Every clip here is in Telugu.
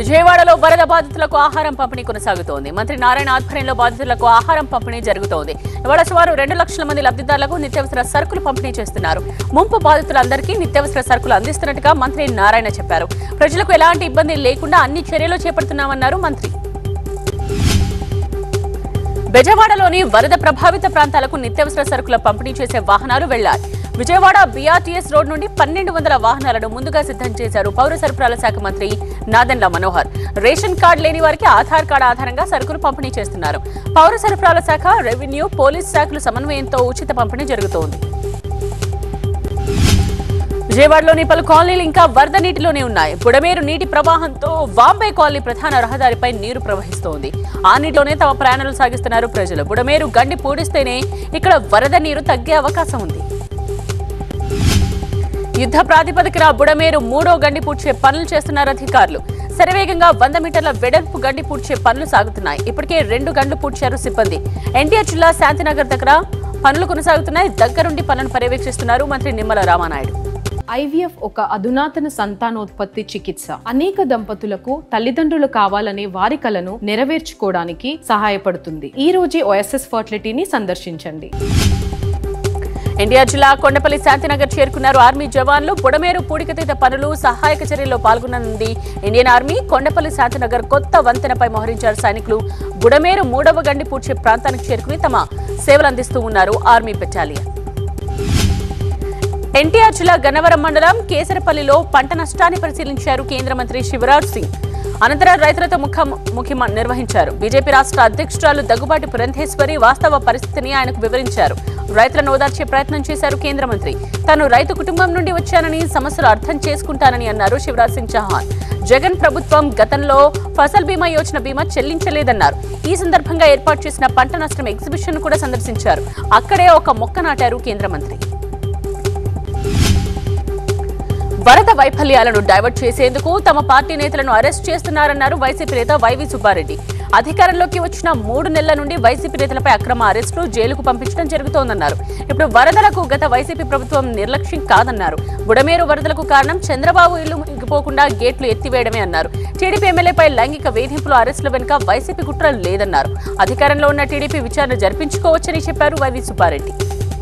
విజయవాడలో వరద బాధితులకు ఆహారం పంపిణీ కొనసాగుతోంది మంత్రి నారాయణ ఆధ్వర్యంలో బాధితులకు ఆహారం పంపిణీ జరుగుతోంది ఇవాళ సుమారు రెండు లక్షల మంది లబ్ధిదారులకు నిత్యావసర సరుకులు పంపిణీ చేస్తున్నారు ముంపు బాధితులందరికీ నిత్యావసర సరుకులు అందిస్తున్నట్టుగా మంత్రి నారాయణ చెప్పారు ప్రజలకు ఎలాంటి ఇబ్బంది లేకుండా అన్ని చర్యలు చేపడుతున్నామన్నారు మంత్రి బెజవాడలోని వరద ప్రభావిత ప్రాంతాలకు నిత్యావసర సరుకుల పంపిణీ చేసే వాహనాలు వెళ్లాయి విజయవాడ బీఆర్టీఎస్ రోడ్ నుండి పన్నెండు వందల వాహనాలను ముందుగా సిద్ధం చేశారు పౌర సరఫరాల శాఖ మంత్రి నాదెండ్ల మనోహర్ రేషన్ కార్డు లేని వారికి ఆధార్ కార్డు ఆధారంగా సరుకులు పంపిణీ చేస్తున్నారు పౌర సరఫరాల శాఖ రెవెన్యూ పోలీస్ శాఖల సమన్వయంతో ఉచిత పంపిణీ జరుగుతోంది విజయవాడలోని పలు కాలనీలు ఇంకా వరద నీటిలోనే ఉన్నాయి బుడమేరు నీటి ప్రవాహంతో వాంబే కాలనీ ప్రధాన రహదారిపై నీరు ప్రవహిస్తోంది ఆ నీటిలోనే తమ ప్రయాణాలు సాగిస్తున్నారు ప్రజలు బుడమేరు గండి పూడిస్తేనే ఇక్కడ వరద నీరు తగ్గే అవకాశం ఉంది యుద్ధ ప్రాతిపదికన బుడమేరు మూడో గండి పూడ్చే పనులు చేస్తున్నారు అధికారులు శరవేగంగా వంద మీటర్ల వెడల్పు గండి పూడ్చే పనులు సాగుతున్నాయి ఇప్పటికే రెండు గంటలు పూడ్చారు సిబ్బంది ఎన్టీఆర్ జిల్లా శాంతినగర్ దగ్గర పనులు కొనసాగుతున్నాయి దగ్గరుండి పనులను పర్యవేక్షిస్తున్నారు మంత్రి నిమ్మల రామానాయుడు ఐవీఎఫ్ ఒక అధునాతన సంతానోత్పత్తి చికిత్స అనేక దంపతులకు తల్లిదండ్రులు కావాలనే వారి కలను నెరవేర్చుకోవడానికి సహాయపడుతుంది ఈ రోజే ఓఎస్ఎస్ ఫర్టిలిటీని సందర్శించండి ఎన్టీఆర్ జిల్లా కొండపల్లి శాంతినగర్ చేరుకున్నారు ఆర్మీ జవాన్లు బుడమేరు పూడికతీత పనులు సహాయక చర్యల్లో పాల్గొననుంది ఇండియన్ ఆర్మీ కొండపల్లి శాంతినగర్ కొత్త వంతెనపై మోహరించారు సైనికులు బుడమేరు మూడవ గండి పూడ్చే ప్రాంతానికి చేరుకుని తమ సేవలు అందిస్తూ ఉన్నారు ఆర్మీ బెటాలియన్ ఎన్టీఆర్ జిల్లా గన్నవరం మండలం కేసరపల్లిలో పంట నష్టాన్ని పరిశీలించారు కేంద్ర మంత్రి శివరాజ్ సింగ్ అనంతరం రైతులతో ముఖ ముఖి నిర్వహించారు బీజేపీ రాష్ట్ర అధ్యక్షురాలు దగ్గుబాటి పురంధేశ్వరి వాస్తవ పరిస్థితిని ఆయనకు వివరించారు రైతులను ఓదార్చే ప్రయత్నం చేశారు కేంద్ర మంత్రి తాను రైతు కుటుంబం నుండి వచ్చానని సమస్యలు అర్థం చేసుకుంటానని అన్నారు శివరాజ్ సింగ్ చౌహాన్ జగన్ ప్రభుత్వం గతంలో ఫసల్ బీమా యోజన బీమా చెల్లించలేదన్నారు ఈ సందర్భంగా ఏర్పాటు చేసిన పంట నష్టం ఎగ్జిబిషన్ కూడా సందర్శించారు అక్కడే ఒక మొక్క నాటారు కేంద్ర మంత్రి వరద వైఫల్యాలను డైవర్ట్ చేసేందుకు తమ పార్టీ నేతలను అరెస్ట్ చేస్తున్నారన్నారు వైసీపీ నేత వైవి సుబ్బారెడ్డి అధికారంలోకి వచ్చిన మూడు నెలల నుండి వైసీపీ నేతలపై అక్రమ అరెస్టులు జైలుకు పంపించడం జరుగుతోందన్నారు ఇప్పుడు వరదలకు గత వైసీపీ ప్రభుత్వం నిర్లక్ష్యం కాదన్నారు బుడమేరు వరదలకు కారణం చంద్రబాబు ఇల్లు మునిగిపోకుండా గేట్లు ఎత్తివేయడమే అన్నారు టీడీపీ ఎమ్మెల్యేపై లైంగిక వేధింపులు అరెస్టుల వెనుక వైసీపీ కుట్ర లేదన్నారు అధికారంలో ఉన్న టీడీపీ విచారణ జరిపించుకోవచ్చని చెప్పారు వైవి సుబ్బారెడ్డి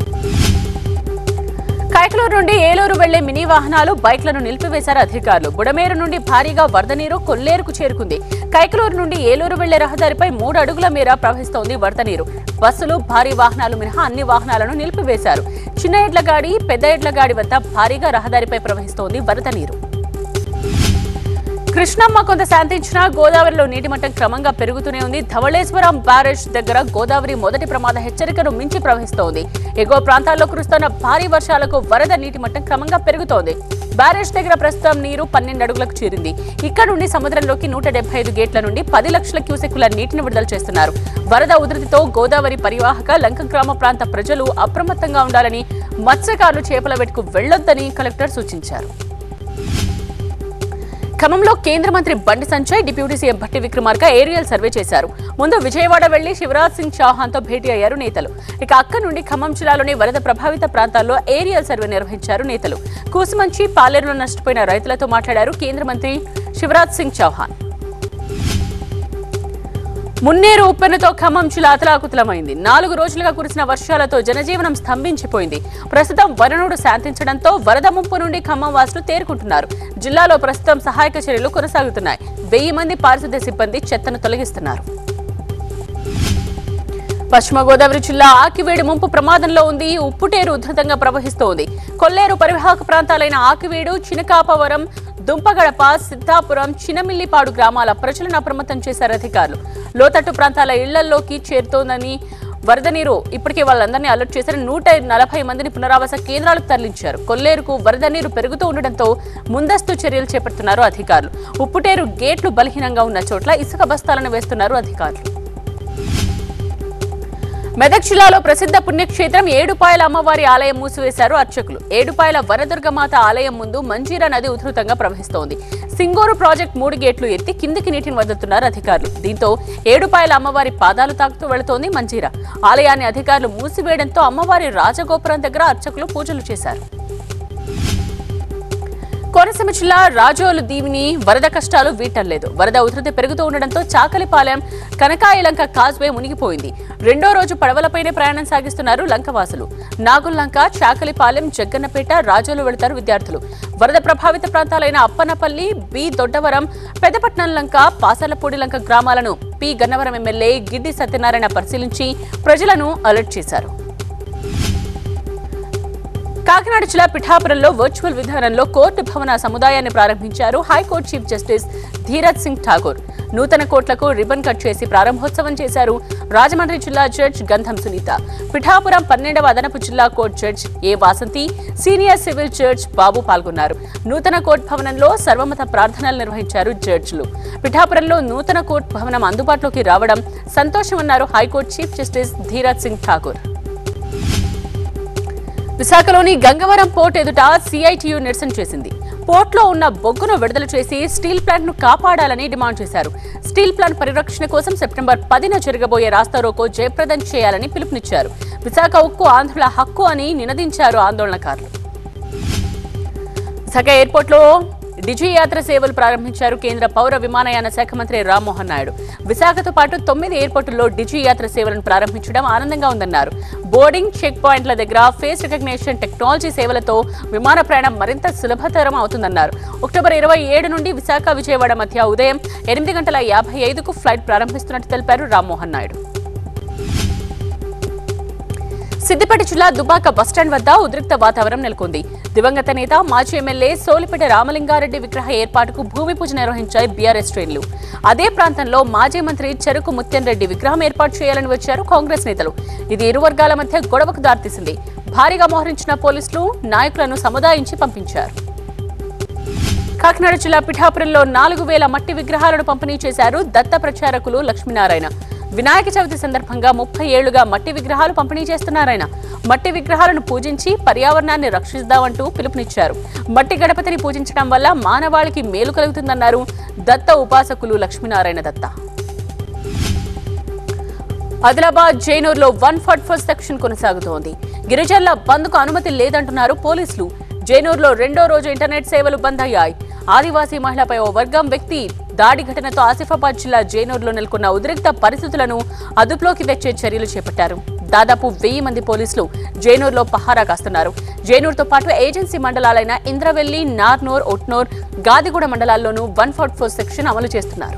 కైకలూరు నుండి ఏలూరు వెళ్లే మినీ వాహనాలు బైక్లను నిలిపివేశారు అధికారులు బుడమేరు నుండి భారీగా వరద నీరు కొల్లేరుకు చేరుకుంది కైకలూరు నుండి ఏలూరు వెళ్లే రహదారిపై మూడు అడుగుల మేర ప్రవహిస్తోంది వరద నీరు బస్సులు భారీ వాహనాలు మినహా అన్ని వాహనాలను నిలిపివేశారు చిన్న ఎడ్లగాడి పెద్ద ఎడ్లగాడి వద్ద భారీగా రహదారిపై ప్రవహిస్తోంది వరద నీరు కృష్ణమ్మ కొంత శాంతించినా గోదావరిలో నీటి మట్టం క్రమంగా పెరుగుతూనే ఉంది ధవళేశ్వరం బ్యారేజ్ దగ్గర గోదావరి మొదటి ప్రమాద హెచ్చరికను మించి ప్రవహిస్తోంది ఎగువ ప్రాంతాల్లో కురుస్తున్న భారీ వర్షాలకు వరద నీటి మట్టం క్రమంగా పెరుగుతోంది బ్యారేజ్ దగ్గర ప్రస్తుతం నీరు పన్నెండు అడుగులకు చేరింది ఇక్కడ నుండి సముద్రంలోకి నూట డెబ్బై ఐదు గేట్ల నుండి పది లక్షల క్యూసెక్కుల నీటిని విడుదల చేస్తున్నారు వరద ఉధృతితో గోదావరి పరివాహక లంక గ్రామ ప్రాంత ప్రజలు అప్రమత్తంగా ఉండాలని మత్స్యకారులు చేపల వేటకు వెళ్లొద్దని కలెక్టర్ సూచించారు ఖమ్మంలో కేంద్ర మంత్రి Bandi Sanjay deputy CM Bhatti Vikramarka aerial survey చేశారు ముందు విజయవాడ వెళ్లి శివరాజ్ సింగ్ చౌహాన్ తో భేటీ అయ్యారు నేతలు ఇక అక్కడి నుండి ఖమ్మం జిల్లాలోని వరద ప్రభావిత ప్రాంతాల్లో ఏరియల్ సర్వే నిర్వహించారు నేతలు కూసుమంచి పాలేరులో నష్టపోయిన రైతులతో మాట్లాడారు కేంద్ర మంత్రి శివరాజ్ సింగ్ చౌహాన్ మున్నేరు ఉప్పెనతో ఖమ్మం జిల్లా అతలాకుతలమైంది నాలుగు రోజులుగా కురిసిన వర్షాలతో జనజీవనం స్తంభించిపోయింది ప్రస్తుతం వనరుడు శాంతించడంతో వరద ముంపు నుండి ఖమ్మం వాసులు తేరుకుంటున్నారు జిల్లాలో ప్రస్తుతం సహాయక చర్యలు కొనసాగుతున్నాయి వెయ్యి మంది పారిశుద్ధ్య సిబ్బంది చెత్తను తొలగిస్తున్నారు పశ్చిమ గోదావరి జిల్లా ఆకివేడు ముంపు ప్రమాదంలో ఉంది ఉప్పుటేరు ఉధృతంగా ప్రవహిస్తోంది కొల్లేరు పరివాహక ప్రాంతాలైన ఆకివేడు చినకాపవరం దుంపగడప సిద్ధాపురం చినమిల్లిపాడు గ్రామాల ప్రజలను అప్రమత్తం చేశారు అధికారులు లోతట్టు ప్రాంతాల ఇళ్లలోకి చేరుతోందని వరద నీరు ఇప్పటికే వాళ్ళందరినీ అలర్ట్ చేశారు నూట నలభై మందిని పునరావాస కేంద్రాలకు తరలించారు కొల్లేరుకు వరద నీరు పెరుగుతూ ఉండడంతో ముందస్తు చర్యలు చేపడుతున్నారు అధికారులు ఉప్పుటేరు గేట్లు బలహీనంగా ఉన్న చోట్ల ఇసుక బస్తాలను వేస్తున్నారు అధికారులు మెదక్ జిల్లాలో ప్రసిద్ధ పుణ్యక్షేత్రం ఏడుపాయల అమ్మవారి ఆలయం మూసివేశారు అర్చకులు ఏడుపాయల వనదుర్గమాత ఆలయం ముందు మంజీరా నది ఉధృతంగా ప్రవహిస్తోంది సింగోరు ప్రాజెక్ట్ మూడు గేట్లు ఎత్తి కిందికి నీటిని వదులుతున్నారు అధికారులు దీంతో ఏడుపాయల అమ్మవారి పాదాలు తాకుతూ వెళుతోంది మంజీరా ఆలయాన్ని అధికారులు మూసివేయడంతో అమ్మవారి రాజగోపురం దగ్గర అర్చకులు పూజలు చేశారు కోనసీమ జిల్లా రాజోలు దీవిని వరద కష్టాలు వీటలేదు వరద ఉధృతి పెరుగుతూ ఉండడంతో చాకలిపాలెం కనకాయలంక కాజ్వే మునిగిపోయింది రెండో రోజు పడవలపైనే ప్రయాణం సాగిస్తున్నారు లంకవాసులు నాగుల్లంక చాకలిపాలెం జగ్గన్నపేట రాజోలు వెళతారు విద్యార్థులు వరద ప్రభావిత ప్రాంతాలైన అప్పనపల్లి బి దొడ్డవరం పెద్దపట్నం లంక పాసర్లపూడి లంక గ్రామాలను పి గన్నవరం ఎమ్మెల్యే గిడ్డి సత్యనారాయణ పరిశీలించి ప్రజలను అలర్ట్ చేశారు కాకినాడ జిల్లా పిఠాపురంలో వర్చువల్ విధానంలో కోర్టు భవన సముదాయాన్ని ప్రారంభించారు high court chief justice Dhiraj Singh Thakur నూతన కోర్టులకు రిబన్ కట్ చేసి ప్రారంభోత్సవం చేశారు రాజమండ్రి జిల్లా జడ్జ్ గంధం సునీత పిఠాపురం పన్నెండవ అదనపు జిల్లా court judge A Vasanthi senior civil judge Babu పాల్గొన్నారు నూతన కోర్టు భవనంలో సర్వమత ప్రార్థనలు నిర్వహించారు జడ్జిలు పిఠాపురంలో నూతన కోర్టు భవనం అందుబాటులోకి రావడం సంతోషమన్నారు high court chief justice Dhiraj Singh Thakur విశాఖలోని గంగవరం పోర్ట్ ఎదుట సిఐటియు నిరసన చేసింది పోర్ట్లో ఉన్న బొగ్గును విడుదల చేసి స్టీల్ ప్లాంట్ ను కాపాడాలని డిమాండ్ చేశారు స్టీల్ ప్లాంట్ పరిరక్షణ కోసం సెప్టెంబర్ పదిన జరగబోయే రాస్తారోకో జయప్రదం చేయాలని పిలుపునిచ్చారు విశాఖ ఉక్కు ఆంధ్రుల హక్కు అని నినదించారు ఆందోళనకారులు విశాఖ ఎయిర్పోర్ట్లో డిజి యాత్ర సేవలు ప్రారంభించారు కేంద్ర పౌర విమానయాన శాఖ మంత్రి రామ్మోహన్ నాయుడు విశాఖతో పాటు తొమ్మిది ఎయిర్పోర్టుల్లో డిజి యాత్ర సేవలను ప్రారంభించడం ఆనందంగా ఉందన్నారు బోర్డింగ్ చెక్ పాయింట్ల దగ్గర ఫేస్ రికగ్నిషన్ టెక్నాలజీ సేవలతో విమాన ప్రయాణం మరింత సులభతరం అవుతుందన్నారు అక్టోబర్ ఇరవై ఏడు నుండి విశాఖ విజయవాడ మధ్య ఉదయం ఎనిమిది గంటల యాభై ఐదుకు ఫ్లైట్ ప్రారంభిస్తున్నట్టు తెలిపారు రామ్మోహన్ నాయుడు సిద్దిపేట జిల్లా దుబాక బస్టాండ్ వద్ద ఉద్రిక్త వాతావరణం నెలకొంది దివంగత నేత మాజీ ఎమ్మెల్యే సోలిపేట రామలింగారెడ్డి విగ్రహ ఏర్పాటుకు భూమి పూజ నిర్వహించాయి బీఆర్ఎస్ శ్రేణులు అదే ప్రాంతంలో మాజీ మంత్రి చెరుకు ముత్యం రెడ్డి విగ్రహం ఏర్పాటు చేయాలని వచ్చారు కాంగ్రెస్ నేతలు ఇది ఇరు వర్గాల మధ్య గొడవకు దారితీసింది భారీగా మోహరించిన పోలీసులు నాయకులను సముదాయించి పంపించారు కాకినాడ జిల్లా పిఠాపురంలో నాలుగు వేల మట్టి విగ్రహాలను పంపిణీ చేశారు దత్త ప్రచారకులు లక్ష్మీనారాయణ వినాయక చవితి సందర్భంగా ముప్పై ఏళ్లుగా మట్టి విగ్రహాలు పంపిణీ చేస్తున్నారాయన మట్టి విగ్రహాలను పూజించి పర్యావరణాన్ని రక్షిద్దామంటూ పిలుపునిచ్చారు మట్టి గణపతిని పూజించడం వల్ల మానవాళికి మేలు కలుగుతుందన్నారు దత్త ఉపాసకులు లక్ష్మీనారాయణ దత్త ఆదిలాబాద్ జైనూర్లో వన్ ఫార్టీ ఫోర్ సెక్షన్ కొనసాగుతోంది గిరిజనుల బంద్కు అనుమతి లేదంటున్నారు పోలీసులు జైనూర్లో రెండో రోజు ఇంటర్నెట్ సేవలు బంద్ అయ్యాయి ఆదివాసీ మహిళపై ఓ వర్గం వ్యక్తి దాడి ఘటనతో ఆసిఫాబాద్ జిల్లా జైనూర్లో నెలకొన్న ఉద్రిక్త పరిస్థితులను అదుపులోకి తెచ్చే చర్యలు చేపట్టారు దాదాపు వెయ్యి మంది పోలీసులు జైనూర్లో పహారా కాస్తున్నారు జైనూర్తో పాటు ఏజెన్సీ మండలాలైన ఇంద్రవెల్లి నార్నూర్ ఒట్నూర్ గాదిగూడ మండలాల్లోనూ వన్ ఫార్టీ ఫోర్ సెక్షన్ అమలు చేస్తున్నారు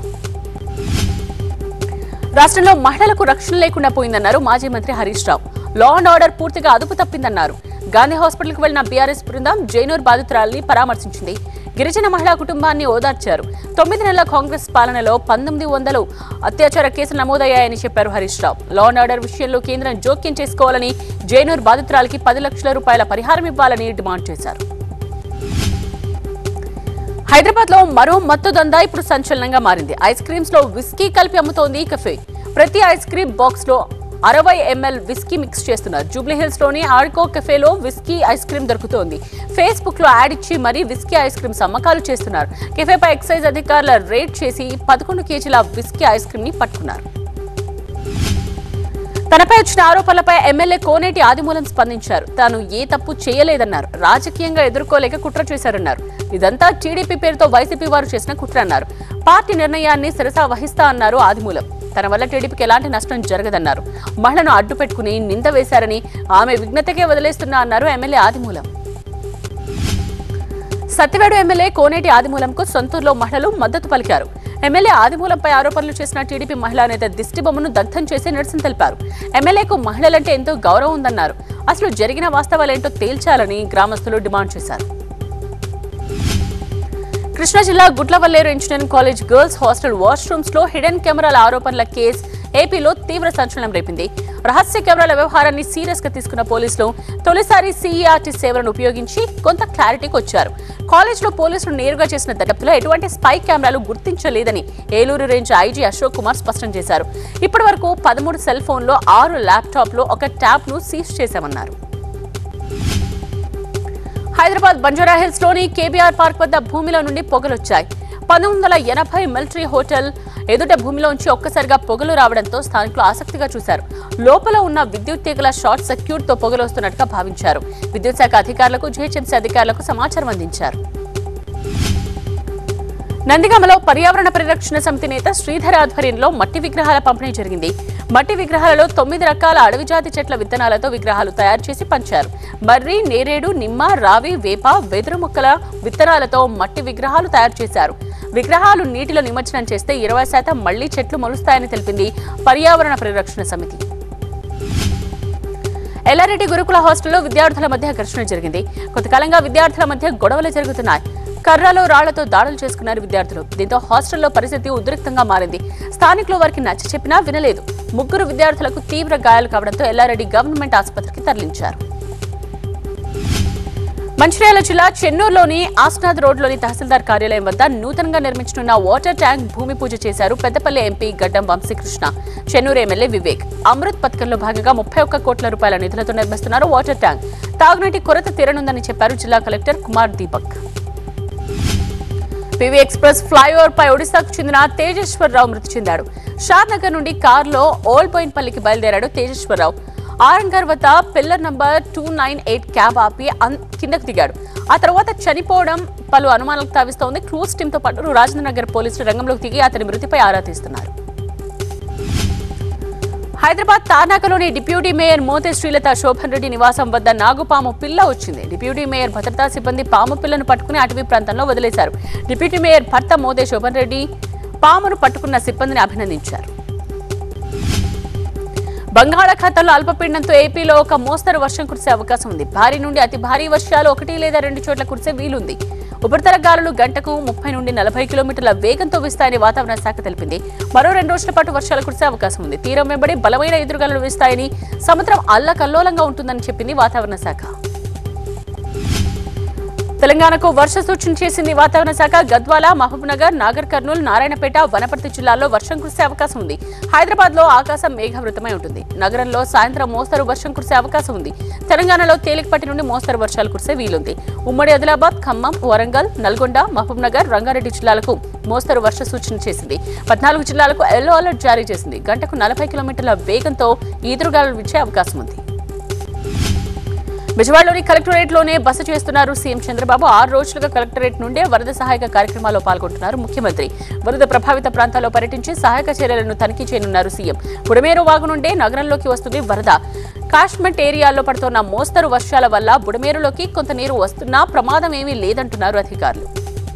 రాష్ట్రంలో మహిళలకు రక్షణ లేకుండా పోయిందన్నారు మాజీ మంత్రి Harish Rao law and order పూర్తిగా అదుపు తప్పిందన్నారు గాంధీ హాస్పిటల్కు వెళ్లిన బీఆర్ఎస్ బృందం జైనూర్ బాధితురాలని పరామర్శించింది గిరిజన మహిళా కుటుంబాన్ని ఓదార్చారు తొమ్మిది నెలల కాంగ్రెస్ పాలనలో పంతొమ్మిది వందలు అత్యాచార కేసులు నమోదయ్యాయని చెప్పారు Harish Rao law and order విషయంలో కేంద్రం జోక్యం చేసుకోవాలని జైనూర్ బాధితురాలకి పది లక్షల రూపాయల పరిహారం ఇవ్వాలని డిమాండ్ చేశారు హైదరాబాద్ లో మరో మత్తు దందా ఇప్పుడు సంచలనంగా మారింది ఐస్ క్రీమ్స్ లో విస్కీ కలిపి అమ్ముతోంది ఈ కఫే ప్రతి ఐస్ క్రీమ్ బాక్స్ లో అరవై ఎంఎల్ విస్కీ మిక్స్ చేస్తున్నారు జూబ్లీ హిల్స్ లోని ఆర్కో కెఫేలో విస్కీ ఐస్ క్రీమ్ దొరుకుతోంది ఫేస్బుక్ లో యాడ్ ఇచ్చి మరీ విస్కీ ఐస్ క్రీమ్స్ అమ్మకాలు చేస్తున్నారు కెఫేపై ఎక్సైజ్ అధికారుల రేడ్ చేసి పదకొండు కేజీల విస్కీ ఐస్ క్రీమ్ ని పట్టుకున్నారు తనపై వచ్చిన ఆరోపణలపై ఎమ్మెల్యే కోనేటి ఆదిమూలం స్పందించారు తాను ఏ తప్పు చేయలేదన్నారు రాజకీయంగా ఎదుర్కోలేక కుట్ర చేశారన్నారు ఇదంతా టీడీపీ పేరుతో వైసీపీ వారు చేసిన కుట్ర అన్నారు పార్టీ నిర్ణయాన్ని శిరసా వహిస్తా అన్నారు ఆదిమూలం తన వల్ల టీడీపీకి ఎలాంటి నష్టం జరగదన్నారు మహిళను అడ్డు పెట్టుకుని నింద వేశారని ఆమె విఘ్నతకే వదిలేస్తున్నా అన్నారు ఎమ్మెల్యే ఆదిమూలం సత్యవేడు ఎమ్మెల్యే కోనేటి ఆదిమూలంకు సొంతూరులో మహిళలు మద్దతు పలికారు ఎమ్మెల్యే ఆదిమూలంపై ఆరోపణలు చేసిన టీడీపీ మహిళా నేత దిష్టిబొమ్మను దగ్ధం చేసి నిరసన తెలిపారు ఎమ్మెల్యేకు మహిళలంటే ఎంతో గౌరవం ఉందన్నారు అసలు జరిగిన వాస్తవాలేంటో తేల్చాలని గ్రామస్తులు డిమాండ్ చేశారు కృష్ణా జిల్లా Gudlavalleru engineering college girls hostel washrooms లో హిడెన్ కెమెరాల ఆరోపణల కేసు ఏపీలో తీవ్ర సంచలనం రేపింది రహస్య కెమెరాల వ్యవహారాన్ని సీరియస్ గా తీసుకున్న పోలీసులు తొలిసారి సీఈఆర్టీ సేవలను ఉపయోగించి కొంత క్లారిటీకి వచ్చారు కాలేజ్ లో పోలీసులు నేరుగా చేసిన దర్యాప్తులో ఎటువంటి స్పై కెమెరాలు గుర్తించలేదని ఏలూరు రేంజ్ ఐజీ అశోక్ కుమార్ స్పష్టం చేశారు ఇప్పటి వరకు పదమూడు సెల్ ఫోన్లో ఆరు ల్యాప్టాప్ లో ఒక ట్యాబ్ ను సీజ్ చేశామన్నారు హైదరాబాద్ బంజారా హిల్స్ లోని కేబీఆర్ పార్క్ వద్ద భూమిలో నుండి పొగలొచ్చాయి పంతొమ్మిది వందల ఎనభై మిలిటరీ హోటల్ ఎదుట భూమిలోంచి ఒక్కసారిగా పొగలు రావడంతో స్థానికులు ఆసక్తిగా చూశారు లోపల ఉన్న విద్యుత్ తీగల షార్ట్ సర్క్యూట్ తో పొగలు వస్తున్నట్టుగా భావించారు విద్యుత్ శాఖ అధికారులకు జీహెచ్ఎంసీ అధికారులకు సమాచారం అందించారు నందిగామలో పర్యావరణ పరిరక్షణ సమితి నేత శ్రీధర్ ఆధ్వర్యంలో మట్టి విగ్రహాల పంపిణీ జరిగింది మట్టి విగ్రహాలలో తొమ్మిది రకాల అడవి జాతి చెట్ల విత్తనాలతో విగ్రహాలు తయారు చేసి పంచారు మర్రి నేరేడు నిమ్మ రావి వేప వెదురు మొక్కల విత్తనాలతో మట్టి విగ్రహాలు తయారు చేశారు విగ్రహాలు నీటిలో నిమజ్జనం చేస్తే ఇరవై శాతం మళ్లీ చెట్లు మొలుస్తాయని తెలిపింది పర్యావరణ పరిరక్షణ సమితి ఎల్లారెడ్డి గురుకుల హాస్టల్లో విద్యార్థుల మధ్య ఘర్షణ జరిగింది కొంతకాలంగా విద్యార్థుల మధ్య గొడవలు జరుగుతున్నాయి కర్రలో రాళ్లతో దాడులు చేసుకున్నారు విద్యార్థులు దీంతో హాస్టల్లో పరిస్థితి ఉద్రిక్తంగా మారింది స్థానికులు వారికి నచ్చ చెప్పినా వినలేదు ముగ్గురు విద్యార్థులకు తీవ్ర గాయాలు కావడంతో ఎల్లారెడ్డి గవర్నమెంట్ ఆసుపత్రికి తరలించారు మంచిర్యాల జిల్లా చెన్నూరులోని ఆస్నాథ్ రోడ్లోని తహసీల్దార్ కార్యాలయం వద్ద నూతనంగా నిర్మించనున్న వాటర్ ట్యాంక్ భూమి పూజ చేశారు పెద్దపల్లి ఎంపీ గడ్డం వంశీకృష్ణ చెన్నూరు ఎమ్మెల్యే వివేక్ అమృత్ పథకంలో భాగంగా ముప్పై ఒక్క కోట్ల రూపాయల నిధులతో నిర్మిస్తున్నారు వాటర్ ట్యాంక్ తాగునీటి కొరత తీరనుందని చెప్పారు జిల్లా collector Kumar Deepak PV express flyover పై ఒడిశాకు చెందిన తేజేశ్వరరావు మృతి చెందాడు షాద్నగర్ నుండి కారులో ఓల్డ్ పల్లికి బయలుదేరాడు తేజేశ్వరరావు ఆరంగర్ వద్ద pillar number two nine eight cab ఆపి అన్- కిందకు దిగాడు ఆ తర్వాత చనిపోవడం పలు అనుమానాలకు తావిస్తోంది క్రూజ్ టీంతో పాటు రాజేంద్ర నగర్ పోలీసులు రంగంలోకి దిగి అతని మృతిపై ఆరా తీస్తున్నారు హైదరాబాద్ తార్నాకలోని డిప్యూటీ మేయర్ మోతే శ్రీలత శోభన్ రెడ్డి నివాసం వద్ద నాగుపాము పిల్ల వచ్చింది డిప్యూటీ మేయర్ భద్రతా సిబ్బంది పాము పిల్లను పట్టుకుని అటవీ ప్రాంతంలో వదిలేశారు డిప్యూటీ మేయర్ భర్త మోతే శోభన్ రెడ్డి పామును పట్టుకున్న సిబ్బందిని అభినందించారు బంగాళాఖాతంలో అల్పపీడనంతో ఏపీలో ఒక మోస్తరు వర్షం కురిసే అవకాశం ఉంది భారీ నుండి అతి భారీ వర్షాలు ఒకటి లేదా రెండు చోట్ల కురిసే వీలుంది ఉపరితల గాలులు గంటకు ముప్పై నుండి నలభై కిలోమీటర్ల వేగంతో వీస్తాయని వాతావరణ శాఖ తెలిపింది మరో రెండు రోజుల పాటు వర్షాలు కురిసే అవకాశం ఉంది తీరం వెంబడి బలమైన ఎదురుగాలు వీస్తాయని సముద్రం అల్లకల్లోలంగా ఉంటుందని చెప్పింది వాతావరణ శాఖ తెలంగాణకు వర్ష సూచన చేసింది వాతావరణ శాఖ గద్వాల మహబూబ్నగర్ నాగర్ కర్నూలు నారాయణపేట వనపర్తి జిల్లాల్లో వర్షం కురిసే అవకాశం ఉంది హైదరాబాద్ లో ఆకాశం మేఘావృతమై ఉంటుంది నగరంలో సాయంత్రం మోస్తరు వర్షం కురిసే అవకాశం ఉంది తెలంగాణలో తేలికపాటి నుండి మోస్తరు వర్షాలు కురిసే వీలుంది ఉమ్మడి ఆదిలాబాద్ ఖమ్మం వరంగల్ నల్గొండ మహబూబ్నగర్ రంగారెడ్డి జిల్లాలకు మోస్తరు వర్ష సూచన చేసింది పద్నాలుగు జిల్లాలకు ఎల్లో అలర్ట్ జారీ చేసింది గంటకు నలభై కిలోమీటర్ల వేగంతో ఈదురుగాలు వీచే అవకాశం ఉంది విజయవాడలోని కలెక్టరేట్ లోనే బస చేస్తున్నారు సీఎం చంద్రబాబు ఆరు రోజులుగా కలెక్టరేట్ నుండే వరద సహాయక కార్యక్రమాల్లో పాల్గొంటున్నారు ముఖ్యమంత్రి వరద ప్రభావిత ప్రాంతాల్లో పర్యటించి సహాయక చర్యలను తనిఖీ చేయనున్నారు సీఎం బుడమేరు వాగు నుండే నగరంలోకి వస్తుంది వరద కాశ్మెంట్ ఏరియాల్లో పడుతున్న మోస్తరు వర్షాల వల్ల బుడమేరులోకి కొంత నీరు వస్తున్నా ప్రమాదం ఏమీ లేదంటున్నారు అధికారులు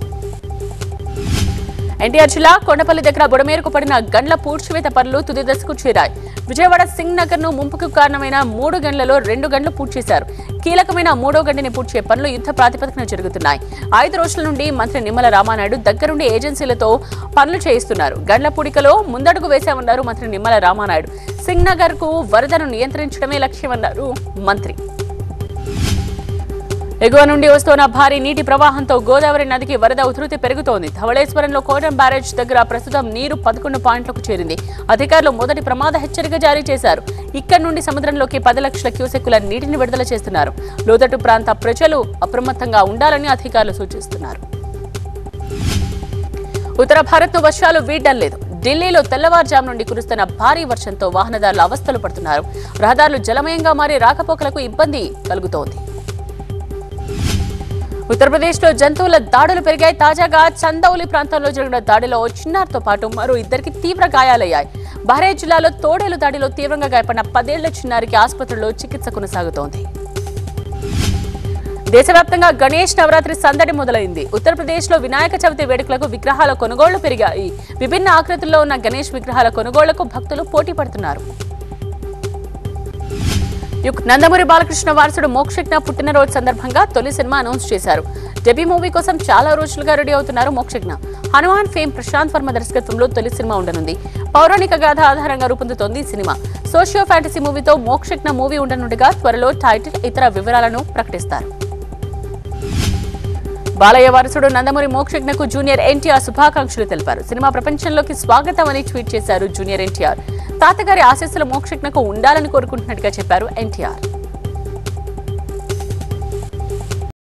ఎన్టీఆర్ జిల్లా కొండపల్లి దగ్గర బుడమేరుకు పడిన గండ్ల పూడ్చివేత పనులు తుది దశకు చేరాయి విజయవాడ సింగ్ నగర్ ను ముంపుకు కారణమైన మూడు గంటలలో రెండు గంటలు పూర్తి చేశారు కీలకమైన మూడో గంటని పూడ్చే పనులు యుద్ధ ప్రాతిపదికన జరుగుతున్నాయి ఐదు రోజుల నుండి మంత్రి నిమ్మల రామానాయుడు దగ్గరుండి ఏజెన్సీలతో పనులు చేయిస్తున్నారు గండ్ల పూడికలో ముందడుగు వేశామన్నారు మంత్రి నిమ్మల రామానాయుడు సింగ్ నగర్ కు వరదను నియంత్రించడమే లక్ష్యమన్నారు మంత్రి ఎగువ నుండి వస్తున్న భారీ నీటి ప్రవాహంతో గోదావరి నదికి వరద ఉధృతి పెరుగుతోంది ధవళేశ్వరంలో కోటం బ్యారేజ్ దగ్గర ప్రస్తుతం నీరు పదకొండు పాయింట్లకు చేరింది అధికారులు మొదటి ప్రమాద హెచ్చరిక జారీ చేశారు ఇక్కడ నుండి సముద్రంలోకి పది లక్షల క్యూసెక్కుల నీటిని విడుదల చేస్తున్నారు లోతట్టు ప్రాంత ప్రజలు అప్రమత్తంగా ఉండాలని అధికారులు సూచిస్తున్నారు ఉత్తర భారత్ వర్షాలు వీడడం లేదు ఢిల్లీలో తెల్లవారుజాము నుండి కురుస్తున్న భారీ వర్షంతో వాహనదారులు అవస్థలు పడుతున్నారు రహదారులు జలమయంగా మారి రాకపోకలకు ఇబ్బంది కలుగుతోంది ఉత్తరప్రదేశ్లో జంతువుల దాడులు పెరిగాయి తాజాగా చందౌలి ప్రాంతంలో జరిగిన దాడిలో ఓ చిన్నారితో పాటు మరో ఇద్దరికి తీవ్ర గాయాలయ్యాయి బహ్రైన్ జిల్లాలో తోడేలు దాడిలో తీవ్రంగా గాయపడిన పదేళ్ల చిన్నారికి ఆసుపత్రిలో చికిత్స కొనసాగుతోంది దేశవ్యాప్తంగా గణేష్ నవరాత్రి సందడి మొదలైంది ఉత్తరప్రదేశ్లో వినాయక చవితి వేడుకలకు విగ్రహాల కొనుగోళ్లు పెరిగాయి విభిన్న ఆకృతుల్లో ఉన్న గణేష్ విగ్రహాల కొనుగోళ్లకు భక్తులు పోటీ పడుతున్నారు యుక్ నందమూరి బాలకృష్ణ వారసుడు మోక్షజ్ఞ పుట్టినరోజు సందర్భంగా తొలి సినిమా అనౌన్స్ చేశారు డెబ్యూ మూవీ కోసం చాలా రోజులుగా రెడీ అవుతున్నారు మోక్షజ్ఞ హనుమాన్ ఫేమ్ ప్రశాంత్ వర్మ దర్శకత్వంలో తొలి సినిమా ఉండనుంది పౌరాణిక గాథ ఆధారంగా రూపొందుతోంది ఈ సినిమా సోషియో ఫ్యాంటసీ మూవీతో మోక్షజ్ఞ మూవీ ఉండనుండగా త్వరలో టైటిల్ ఇతర వివరాలను ప్రకటిస్తారు బాలయ్య వారసుడు నందమూరి మోక్షజ్ఞకు జూనియర్ ఎన్టీఆర్ శుభాకాంక్షలు తెలిపారు సినిమా ప్రపంచంలోకి స్వాగతం అని ట్వీట్ చేశారు జూనియర్ ఎన్టీఆర్ తాతగారి ఆశీస్సులు మోక్షజ్ఞకు ఉండాలని కోరుకుంటున్నట్టుగా చెప్పారు ఎన్టీఆర్